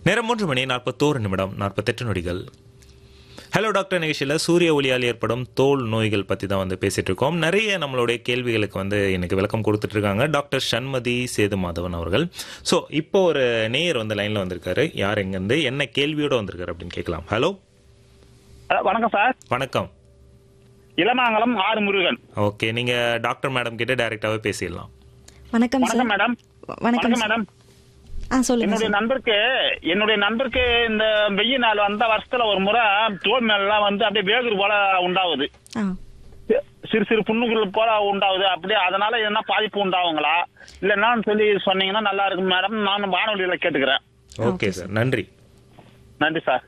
நேரம் மூன்று மணி நாற்பத்தோரு நிமிடம் நாற்பத்தெட்டு நொடிகள் ஹலோ டாக்டர் நிகழ்ச்சியில் சூரிய ஒளியால் ஏற்படும் தோல் நோய்கள் பற்றி தான் வந்து பேசிட்டு இருக்கோம் நிறைய நம்மளுடைய கேள்விகளுக்கு வந்து எனக்கு விளக்கம் கொடுத்துட்டு இருக்காங்க டாக்டர் சண்மதி சேது மாதவன் அவர்கள் ஸோ இப்போ ஒரு நேயர் வந்து லைனில் வந்திருக்காரு யார் எங்கேருந்து என்ன கேள்வியோட வந்திருக்காரு அப்படின்னு கேட்கலாம் ஹலோ அஹ் வணக்கம் சார் வணக்கம் இளமாங்கலம் ஆறு முருகன் ஓகே நீங்கள் டாக்டர் மேடம் கிட்ட டைரெக்டாகவே பேசிடலாம் வணக்கம் வணக்கம் சார் மேடம் வணக்கம் வணக்கம் சார். மேடம் ஆ சொல்லுங்க என்னுடைய சார் நண்பருக்கு என்னுடைய நண்பருக்கு இந்த வெயில் நாள் வந்த வருஷத்துல ஒரு முறை தோல் மேலாம் வந்து அப்படியே வேகுறு போல உண்டாகுது ஆ சிறு சிறு புண்ணுகள் போல உண்டாகுது அப்படியே அதனால என்ன பாதிப்பு உண்டாகுங்களா இல்ல என்னன்னு சொல்லி சொன்னீங்கன்னா நல்லா இருக்கும் மேடம் நான் வானொலியில கேட்டுக்கிறேன் ஓகே சார் நன்றி நன்றி சார்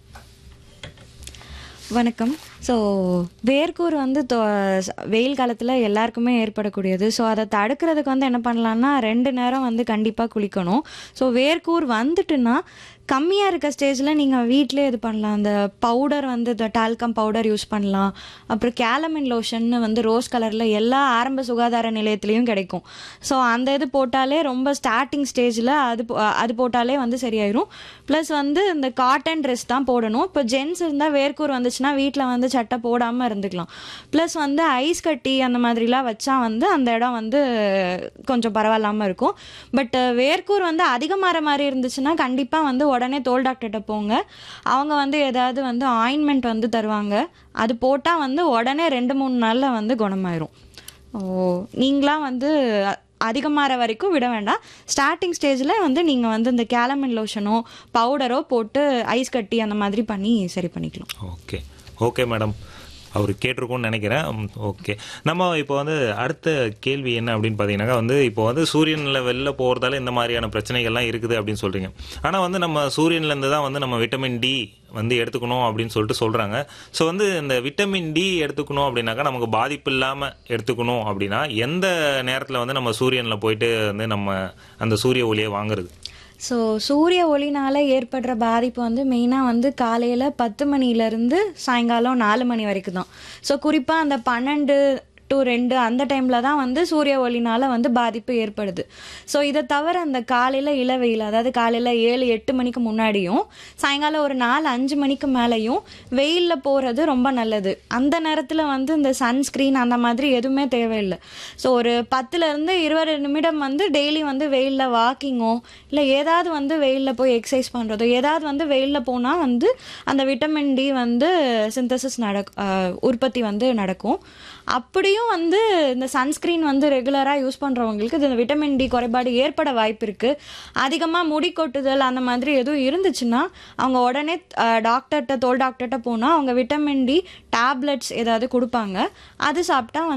வணக்கம் ஸோ வேர்க்கூர் வந்து தொ- வெயில் காலத்தில் எல்லாருக்குமே ஏற்படக்கூடியது ஸோ அதை தடுக்கிறதுக்கு வந்து என்ன பண்ணலாம்னா ரெண்டு நேரம் வந்து கண்டிப்பாக குளிக்கணும் ஸோ வேர்க்கூர் வந்துட்டுன்னா கம்மியாக இருக்க ஸ்டேஜில் நீங்கள் வீட்டிலே இது பண்ணலாம் அந்த பவுடர் வந்து இந்த டால்கம் பவுடர் யூஸ் பண்ணலாம் அப்புறம் கேலமின் லோஷன்னு வந்து ரோஸ் கலரில் எல்லா ஆரம்ப சுகாதார நிலையத்துலேயும் கிடைக்கும் ஸோ அந்த இது போட்டாலே ரொம்ப ஸ்டார்டிங் ஸ்டேஜில் அது போ- அது போட்டாலே வந்து சரியாயிரும் ப்ளஸ் வந்து இந்த காட்டன் ட்ரெஸ் தான் போடணும் இப்போ ஜென்ஸ் இருந்தால் வேர்க்கூர் வந்துச்சுன்னா வீட்டில் வந்து சட்டை போடாமல் இருந்துக்கலாம் ப்ளஸ் வந்து ஐஸ் கட்டி அந்த மாதிரிலாம் வச்சா வந்து அந்த இடம் வந்து கொஞ்சம் பரவாயில்லாமல் இருக்கும் பட் வேர்க்கூர் வந்து அதிகமாகிற மாதிரி இருந்துச்சுன்னா கண்டிப்பாக வந்து உடனே தோல் டாக்டர்கிட்ட போங்க அவங்க வந்து ஏதாவது வந்து ஆயின்மெண்ட் வந்து தருவாங்க அது போட்டால் வந்து உடனே ரெண்டு மூணு நாளில் வந்து குணமாயிரும் ஓ நீங்களாம் வந்து அ- அதிகமாகிற வரைக்கும் விட வேண்டாம் ஸ்டார்டிங் ஸ்டேஜில் வந்து நீங்கள் வந்து இந்த கேலமின் லோஷனோ பவுடரோ போட்டு ஐஸ் கட்டி அந்த மாதிரி பண்ணி சரி பண்ணிக்கலாம் ஓகே ஓகே மேடம் அவர் கேட்டிருக்கும்னு நினைக்கிறேன் ஓகே நம்ம இப்போ வந்து அடுத்த கேள்வி என்ன அப்படின்னு பார்த்தீங்கன்னாக்கா வந்து இப்போ வந்து சூரியனில் வெளில போகிறதால இந்த மாதிரியான பிரச்சனைகள்லாம் இருக்குது அப்படின்னு சொல்கிறீங்க ஆனால் வந்து நம்ம சூரியன்லேருந்து தான் வந்து நம்ம விட்டமின் டி வந்து எடுத்துக்கணும் அப்படின்னு சொல்லிட்டு சொல்கிறாங்க ஸோ வந்து இந்த விட்டமின் டி எடுத்துக்கணும் அப்படின்னாக்கா நமக்கு பாதிப்பு இல்லாமல் எடுத்துக்கணும் அப்படின்னா எந்த நேரத்தில் வந்து நம்ம சூரியனில் போயிட்டு வந்து நம்ம அந்த சூரிய ஒளியை வாங்குறது ஸோ சூரிய ஒளினால ஏற்படுற பாதிப்பு வந்து மெயினாக வந்து காலையில் பத்து மணிலேருந்து சாயங்காலம் நாலு மணி வரைக்கும் தான் ஸோ குறிப்பாக அந்த பன்னெண்டு டு ரெண்டு அந்த டைமில் தான் வந்து சூரிய ஒளினால வந்து பாதிப்பு ஏற்படுது ஸோ இதை தவிர அந்த காலையில் இளவெயில் அதாவது காலையில் ஏழு எட்டு மணிக்கு முன்னாடியும் சாயங்காலம் ஒரு நாலு அஞ்சு மணிக்கு மேலேயும் வெயிலில் போகிறது ரொம்ப நல்லது அந்த நேரத்தில் வந்து இந்த சன்ஸ்க்ரீன் அந்த மாதிரி எதுவுமே தேவையில்லை ஸோ ஒரு பத்துலேருந்து இருபது நிமிடம் வந்து டெய்லி வந்து வெயிலில் வாக்கிங்கோ இல்லை ஏதாவது வந்து வெயிலில் போய் எக்ஸசைஸ் பண்ணுறதோ ஏதாவது வந்து வெயிலில் போனால் வந்து அந்த விட்டமின் டி வந்து சிந்தசிஸ் நடக் ஆஹ் உற்பத்தி வந்து நடக்கும் அப்படியும் வந்து இந்த சன்ஸ்க்ரீன் வந்து ரெகுலராக யூஸ் பண்ணுறவங்களுக்கு இந்த விட்டமின் டி குறைபாடு ஏற்பட வாய்ப்பு இருக்குது அதிகமாக முடி கொட்டுதல் அந்த மாதிரி எதுவும் இருந்துச்சுன்னா அவங்க உடனே டாக்டர்கிட்ட தோல் டாக்டர்கிட்ட போனால் அவங்க விட்டமின் டி டேப்லெட்ஸ் ஏதாவது கொடுப்பாங்க அது சாப்பிட்டா